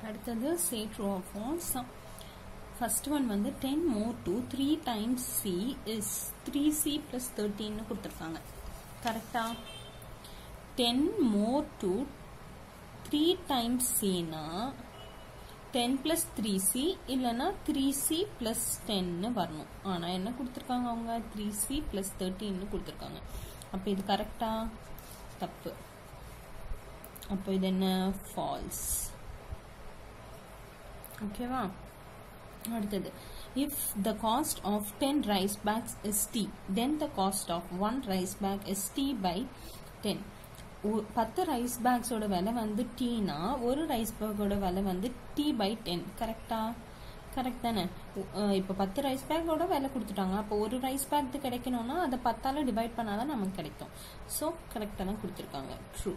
அடுத்தது say true or false first one வந்து ten more two three times C is three C plus தேர்ட்டின்னு கொடுத்துருக்காங்க கரெக்டா ten more two three times சினா ten plus three C இல்லைன்னா three C plus டென்னு வரணும் ஆனால் என்ன கொடுத்துருக்காங்க அவங்க த்ரீ சி ப்ளஸ் தேர்ட்டின்னு கொடுத்துருக்காங்க அப்போ இது கரெக்டா தப்பு அப்போ இது என்ன ஃபால்ஸ் ஓகேவா அடுத்தது if the cost of ten rice bags is T then the cost of one rice bag is T by ten பத்து ரைஸ் பேக்ஸோட விலை வந்து டீனா ஒரு ரைஸ் பேக்கோட விலை வந்து டி பை டென் கரெக்டா கரெக்ட் தானே இப்போ பத்து ரைஸ் பேக்கோட விலை கொடுத்துட்டாங்க அப்போ ஒரு ரைஸ் பேக் கிடைக்கணும்னா அதை பத்தால டிவைட் பண்ணாதான் நமக்கு கிடைக்கும் ஸோ கரெக்டாக தான் கொடுத்துருக்காங்க ட்ரூ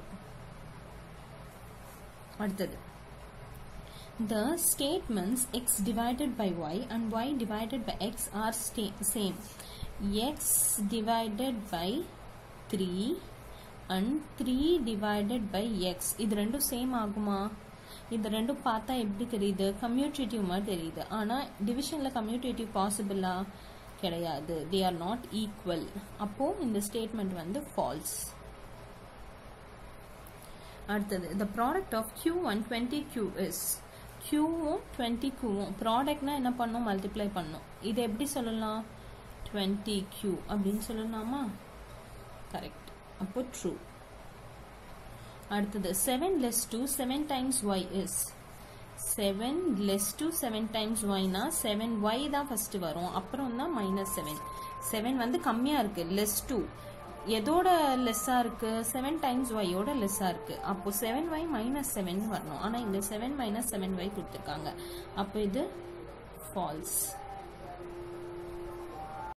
அடுத்தது The statements x divided by y and y divided by x are same. x divided by 3 and 3 divided by x இது ரெண்டும் சேம் ஆகுமா இது ரெண்டும் பார்த்தா எப்படி தெரியுது கம்யூட்டேட்டிவ் மாதிரி தெரியுது ஆனால் டிவிஷனில் கம்யூட்டேட்டிவ் பாசிபிளா கிடையாது தே ஆர் நாட் ஈக்குவல் அப்போ இந்த ஸ்டேட்மெண்ட் வந்து ஃபால்ஸ் அடுத்தது the product of Q one twenty Q is கியூவும் டுவெண்ட்டி கியூவும் ப்ராடக்ட்னா என்ன பண்ணும் மல்டிப்ளை பண்ணும் இது எப்படி சொல்லலாம் டுவெண்ட்டி கியூ அப்படின்னு சொல்லலாமா கரெக்ட் அப்போ ட்ரூ அடுத்தது seven less two seven times Y is seven less two seven times ஒய்னா செவன் ஒய் தான் ஃபர்ஸ்ட் வரும் அப்புறம் தான் மைனஸ் செவன் செவன் வந்து கம்மியாக இருக்கு லெஸ் டூ எதோட லெஸ்ஸா இருக்கு செவன் டைம்ஸ் ஒய்யோட லெஸ்ஸா இருக்கு அப்போ செவன் ஒய் மைனஸ் செவன் வரணும் ஆனா இங்க செவன் மைனஸ் செவன் ஒய் கொடுத்துருக்காங்க அப்போ இது ஃபால்ஸ்